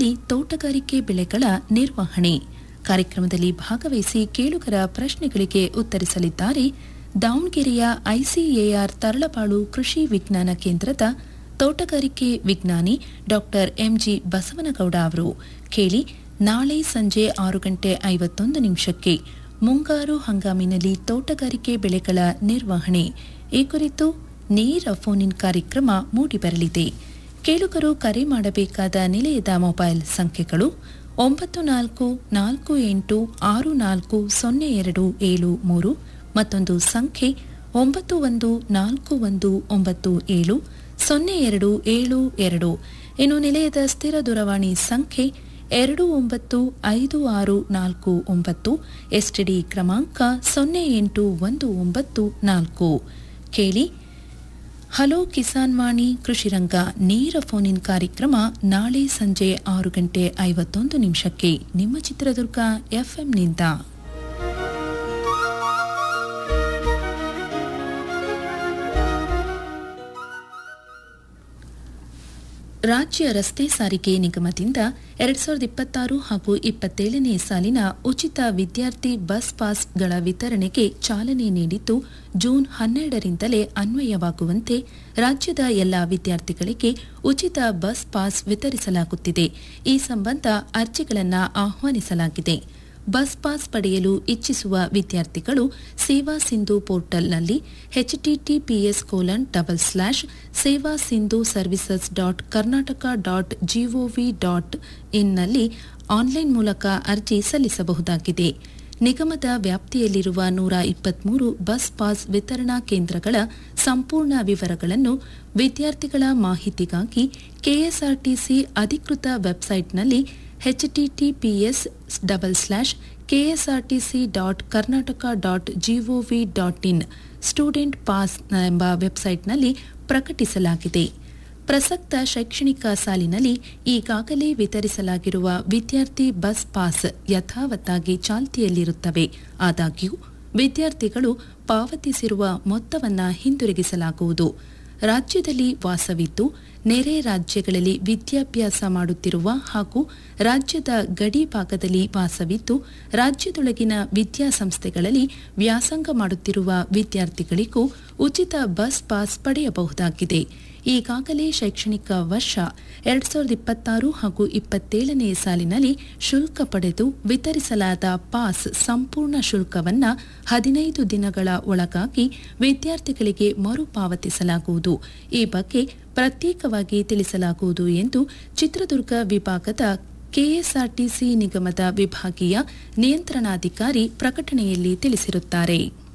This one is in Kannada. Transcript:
ಜಮೀನಿನಲ್ಲಿ ತೋಟಗಾರಿಕೆ ಬೆಳೆಗಳ ನಿರ್ವಹಣೆ ಕಾರ್ಯಕ್ರಮದಲ್ಲಿ ಭಾಗವಹಿಸಿ ಕೇಳುಗರ ಪ್ರಶ್ನೆಗಳಿಗೆ ಉತ್ತರಿಸಲಿದ್ದಾರೆ ದಾವಣಗೆರೆಯ ಐಸಿಎಆರ್ ತರಳಬಾಳು ಕೃಷಿ ವಿಜ್ಞಾನ ಕೇಂದ್ರದ ತೋಟಗಾರಿಕೆ ವಿಜ್ಞಾನಿ ಡಾಕ್ಟರ್ ಎಂಜಿ ಬಸವನಗೌಡ ಅವರು ಕೇಳಿ ನಾಳೆ ಸಂಜೆ ಆರು ಗಂಟೆ ಐವತ್ತೊಂದು ನಿಮಿಷಕ್ಕೆ ಮುಂಗಾರು ಹಂಗಾಮಿನಲ್ಲಿ ತೋಟಗಾರಿಕೆ ಬೆಳೆಗಳ ನಿರ್ವಹಣೆ ಈ ಕುರಿತು ನೇರ ಫೋನ್ ಇನ್ ಕಾರ್ಯಕ್ರಮ ಮೂಡಿಬರಲಿದೆ ಕೇಳುಗರು ಕರೆ ಮಾಡಬೇಕಾದ ನಿಲಯದ ಮೊಬೈಲ್ ಸಂಖ್ಯೆಗಳು ಒಂಬತ್ತು ನಾಲ್ಕು ನಾಲ್ಕು ಎಂಟು ಆರು ನಾಲ್ಕು ಸೊನ್ನೆ ಎರಡು ಏಳು ಮೂರು ಮತ್ತೊಂದು ಸಂಖ್ಯೆ ಒಂಬತ್ತು ಒಂದು ನಾಲ್ಕು ಒಂದು ಒಂಬತ್ತು ಏಳು ಸೊನ್ನೆ ಎರಡು ಏಳು ಎರಡು ಇನ್ನು ನಿಲಯದ ಸ್ಥಿರ ದೂರವಾಣಿ ಸಂಖ್ಯೆ ಎರಡು ಒಂಬತ್ತು ಐದು ಆರು ನಾಲ್ಕು ಒಂಬತ್ತು ಎಸ್ಟಿಡಿ ಕ್ರಮಾಂಕ ಸೊನ್ನೆ ಎಂಟು ಒಂದು ಒಂಬತ್ತು ನಾಲ್ಕು ಕೇಳಿ ಹಲೋ ಕಿಸಾನ್ ವಾಣಿ ಕೃಷಿರಂಗ ನೇರ ಫೋನ್ ಇನ್ ಕಾರ್ಯಕ್ರಮ ನಾಳೆ ಸಂಜೆ ಆರು ಗಂಟೆ ಐವತ್ತೊಂದು ನಿಮಿಷಕ್ಕೆ ನಿಮ್ಮ ಚಿತ್ರದುರ್ಗ ಎಫ್ಎಂನಿಂದ ರಾಜ್ಯ ರಸ್ತೆ ಸಾರಿಗೆ ನಿಗಮದಿಂದ ಎರಡ್ ಸಾವಿರದ ಇಪ್ಪತ್ತಾರು ಹಾಗೂ ಇಪ್ಪತ್ತೇಳನೇ ಸಾಲಿನ ಉಚಿತ ವಿದ್ಯಾರ್ಥಿ ಬಸ್ ಪಾಸ್ಗಳ ವಿತರಣೆಗೆ ಚಾಲನೆ ನೀಡಿದ್ದು ಜೂನ್ ಹನ್ನೆರಡರಿಂದಲೇ ಅನ್ವಯವಾಗುವಂತೆ ರಾಜ್ಯದ ಎಲ್ಲಾ ವಿದ್ಯಾರ್ಥಿಗಳಿಗೆ ಉಚಿತ ಬಸ್ ಪಾಸ್ ವಿತರಿಸಲಾಗುತ್ತಿದೆ ಈ ಸಂಬಂಧ ಅರ್ಜಿಗಳನ್ನು ಆಹ್ವಾನಿಸಲಾಗಿದೆ ಬಸ್ ಪಾಸ್ ಪಡೆಯಲು ಇಚ್ಛಿಸುವ ವಿದ್ಯಾರ್ಥಿಗಳು ಸೇವಾ ಸಿಂಧು ಪೋರ್ಟಲ್ನಲ್ಲಿ HTTPS colon double slash Seva Sindhu services dot Karnataka dot G O V dot ಇನ್ನಲ್ಲಿ ಆನ್ಲೈನ್ ಮೂಲಕ ಅರ್ಜಿ ಸಲ್ಲಿಸಬಹುದಾಗಿದೆ ನಿಗಮದ ವ್ಯಾಪ್ತಿಯಲ್ಲಿರುವ ನೂರ ಇಪ್ಪತ್ಮೂರು ಬಸ್ ಪಾಸ್ ವಿತರಣಾ ಕೇಂದ್ರಗಳ ಸಂಪೂರ್ಣ ವಿವರಗಳನ್ನು ವಿದ್ಯಾರ್ಥಿಗಳ ಮಾಹಿತಿಗಾಗಿ ಕೆಎಸ್ಆರ್ಟಿಸಿ ಅಧಿಕೃತ ವೆಬ್ಸೈಟ್ನಲ್ಲಿ HTTPS double slash KSRTC dot Karnataka dot G O V dot in student pass ಎಂಬ ವೆಬ್ಸೈಟ್ನಲ್ಲಿ ಪ್ರಕಟಿಸಲಾಗಿದೆ ಪ್ರಸಕ್ತ ಶೈಕ್ಷಣಿಕ ಸಾಲಿನಲ್ಲಿ ಈಗಾಗಲೇ ವಿತರಿಸಲಾಗಿರುವ ವಿದ್ಯಾರ್ಥಿ ಬಸ್ ಪಾಸ್ ಯಥಾವತ್ತಾಗಿ ಚಾಲ್ತಿಯಲ್ಲಿರುತ್ತವೆ ಆದಾಗ್ಯೂ ವಿದ್ಯಾರ್ಥಿಗಳು ಪಾವತಿಸಿರುವ ಮೊತ್ತವನ್ನು ಹಿಂದಿರುಗಿಸಲಾಗುವುದು ರಾಜ್ಯದಲ್ಲಿ ವಾಸವಿದ್ದು ನೆರೆ ರಾಜ್ಯಗಳಲ್ಲಿ ವಿದ್ಯಾಭ್ಯಾಸ ಮಾಡುತ್ತಿರುವ ಹಾಗೂ ರಾಜ್ಯದ ಗಡಿ ಭಾಗದಲ್ಲಿ ವಾಸವಿದ್ದು ರಾಜ್ಯದೊಳಗಿನ ವಿದ್ಯಾಸಂಸ್ಥೆಗಳಲ್ಲಿ ವ್ಯಾಸಂಗ ಮಾಡುತ್ತಿರುವ ವಿದ್ಯಾರ್ಥಿಗಳಿಗೂ ಉಚಿತ ಬಸ್ ಪಾಸ್ ಪಡೆಯಬಹುದಾಗಿದೆ ಈಗಾಗಲೇ ಶೈಕ್ಷಣಿಕ ವರ್ಷ ಎರಡ್ ಸಾವಿರದ ಇಪ್ಪತ್ತಾರು ಹಾಗೂ ಇಪ್ಪತ್ತೇಳನೇ ಸಾಲಿನಲ್ಲಿ ಶುಲ್ಕ ಪಡೆದು ವಿತರಿಸಲಾದ ಪಾಸ್ ಸಂಪೂರ್ಣ ಶುಲ್ಕವನ್ನು ಹದಿನೈದು ದಿನಗಳ ಒಳಗಾಗಿ ವಿದ್ಯಾರ್ಥಿಗಳಿಗೆ ಮರುಪಾವತಿಸಲಾಗುವುದು ಈ ಬಗ್ಗೆ ಪ್ರತ್ಯೇಕವಾಗಿ ತಿಳಿಸಲಾಗುವುದು ಎಂದು ಚಿತ್ರದುರ್ಗ ವಿಭಾಗದ ಕೆಎಸ್ಆರ್ಟಿಸಿ ನಿಗಮದ ವಿಭಾಗೀಯ ನಿಯಂತ್ರಣಾಧಿಕಾರಿ ಪ್ರಕಟಣೆಯಲ್ಲಿ ತಿಳಿಸಿರುತ್ತಾರೆ